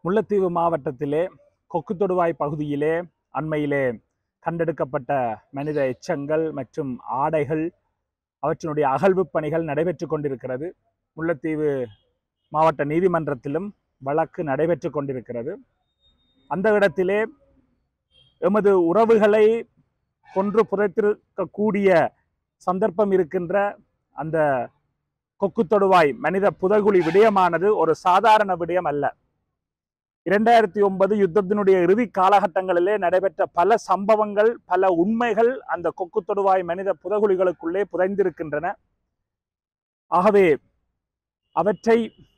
முல்லைத்தீவு மாவட்டத்திலே கொக்கு தொடுவாய் பகுதியிலே அண்மையிலே கண்டெடுக்கப்பட்ட மனித எச்சங்கள் மற்றும் ஆடைகள் அவற்றினுடைய அகழ்வு பணிகள் நடைபெற்று கொண்டிருக்கிறது முல்லைத்தீவு மாவட்ட நீதிமன்றத்திலும் வழக்கு நடைபெற்று கொண்டிருக்கிறது அந்த இடத்திலே எமது உறவுகளை கொன்று புதைத்திருக்கக்கூடிய சந்தர்ப்பம் இருக்கின்ற அந்த கொக்கு தொடுவாய் மனித புதகுழி விடயமானது ஒரு சாதாரண விடயம் அல்ல இரண்டாயிரத்தி ஒன்பது யுத்தத்தினுடைய இறுதி காலகட்டங்களிலே நடைபெற்ற பல சம்பவங்கள் பல உண்மைகள் அந்த கொக்கு தொடுவாய் மனித புதகுழிகளுக்குள்ளே புதைந்திருக்கின்றன ஆகவே அவற்றை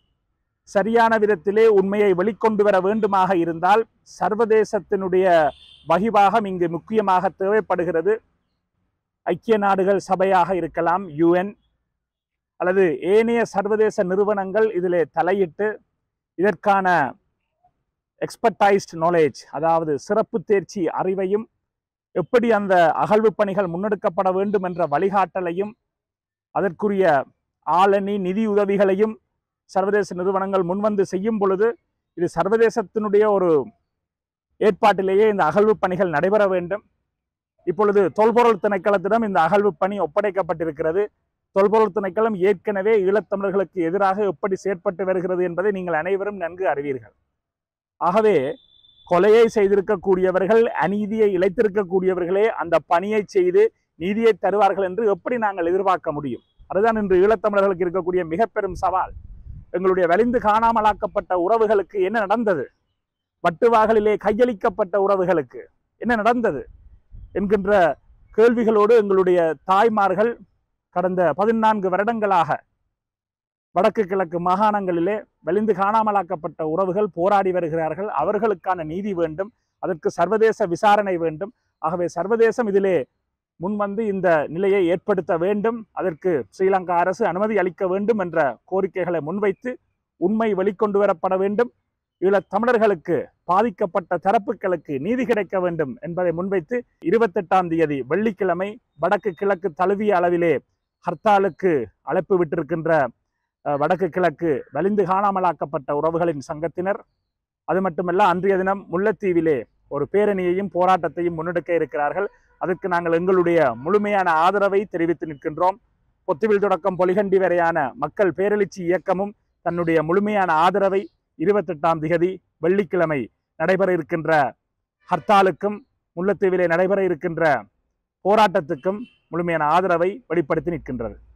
சரியான விதத்திலே உண்மையை வெளிக்கொண்டு வர வேண்டுமாக இருந்தால் சர்வதேசத்தினுடைய வகிபாகம் இங்கு முக்கியமாக தேவைப்படுகிறது ஐக்கிய நாடுகள் சபையாக இருக்கலாம் யுஎன் அல்லது ஏனைய சர்வதேச நிறுவனங்கள் இதிலே தலையிட்டு இதற்கான எக்ஸ்பர்டைஸ்ட் நாலேஜ் அதாவது சிறப்பு தேர்ச்சி அறிவையும் எப்படி அந்த அகழ்வு பணிகள் முன்னெடுக்கப்பட வேண்டும் என்ற வழிகாட்டலையும் அதற்குரிய ஆளணி நிதி உதவிகளையும் சர்வதேச நிறுவனங்கள் முன்வந்து செய்யும் பொழுது இது சர்வதேசத்தினுடைய ஒரு ஏற்பாட்டிலேயே இந்த அகழ்வு பணிகள் நடைபெற வேண்டும் இப்பொழுது தொல்பொருள் திணைக்களத்திடம் இந்த அகழ்வு பணி ஒப்படைக்கப்பட்டிருக்கிறது தொல்பொருள் திணைக்களம் ஏற்கனவே ஈழத்தமிழர்களுக்கு எதிராக எப்படி செயற்பட்டு வருகிறது என்பதை நீங்கள் அனைவரும் நன்கு அறிவீர்கள் ஆகவே கொலையை செய்திருக்கக்கூடியவர்கள் அநீதியை இழைத்திருக்கக்கூடியவர்களே அந்த பணியை செய்து நீதியை தருவார்கள் என்று எப்படி நாங்கள் எதிர்பார்க்க முடியும் அதுதான் இன்று ஈழத்தமிழர்களுக்கு இருக்கக்கூடிய மிக பெரும் சவால் எங்களுடைய வலிந்து காணாமலாக்கப்பட்ட உறவுகளுக்கு என்ன நடந்தது வட்டுவாகலிலே கையளிக்கப்பட்ட உறவுகளுக்கு என்ன நடந்தது என்கின்ற கேள்விகளோடு எங்களுடைய தாய்மார்கள் கடந்த பதினான்கு வருடங்களாக வடக்கு கிழக்கு மாகாணங்களிலே வலிந்து காணாமலாக்கப்பட்ட உறவுகள் போராடி வருகிறார்கள் அவர்களுக்கான நீதி வேண்டும் அதற்கு சர்வதேச விசாரணை வேண்டும் ஆகவே சர்வதேசம் இதிலே முன்வந்து இந்த நிலையை ஏற்படுத்த வேண்டும் அதற்கு ஸ்ரீலங்கா அரசு அனுமதி அளிக்க வேண்டும் என்ற கோரிக்கைகளை முன்வைத்து உண்மை வெளிக்கொண்டு வரப்பட வேண்டும் ஈழத் தமிழர்களுக்கு பாதிக்கப்பட்ட தரப்புகளுக்கு நீதி கிடைக்க வேண்டும் என்பதை முன்வைத்து இருபத்தெட்டாம் தேதி வெள்ளிக்கிழமை வடக்கு கிழக்கு தழுவிய அளவிலே ஹர்த்தாலுக்கு அழைப்பு விட்டிருக்கின்ற அஹ், வடக்கு கிழக்கு வலிந்து காணாமலாக்கப்பட்ட உறவுகளின் சங்கத்தினர் அது மட்டுமல்ல அன்றைய தினம் முல்லைத்தீவிலே ஒரு பேரணியையும் போராட்டத்தையும் முன்னெடுக்க இருக்கிறார்கள் அதற்கு நாங்கள் எங்களுடைய முழுமையான ஆதரவை தெரிவித்து நிற்கின்றோம் பொத்துவில் தொடக்கம் பொலிகண்டி வரையான மக்கள் பேரெழுச்சி இயக்கமும் தன்னுடைய முழுமையான ஆதரவை இருபத்தெட்டாம் திகதி வெள்ளிக்கிழமை நடைபெற இருக்கின்ற ஹர்த்தாலுக்கும் முல்லைத்தீவிலே நடைபெற இருக்கின்ற போராட்டத்துக்கும் முழுமையான ஆதரவை வெளிப்படுத்தி நிற்கின்றது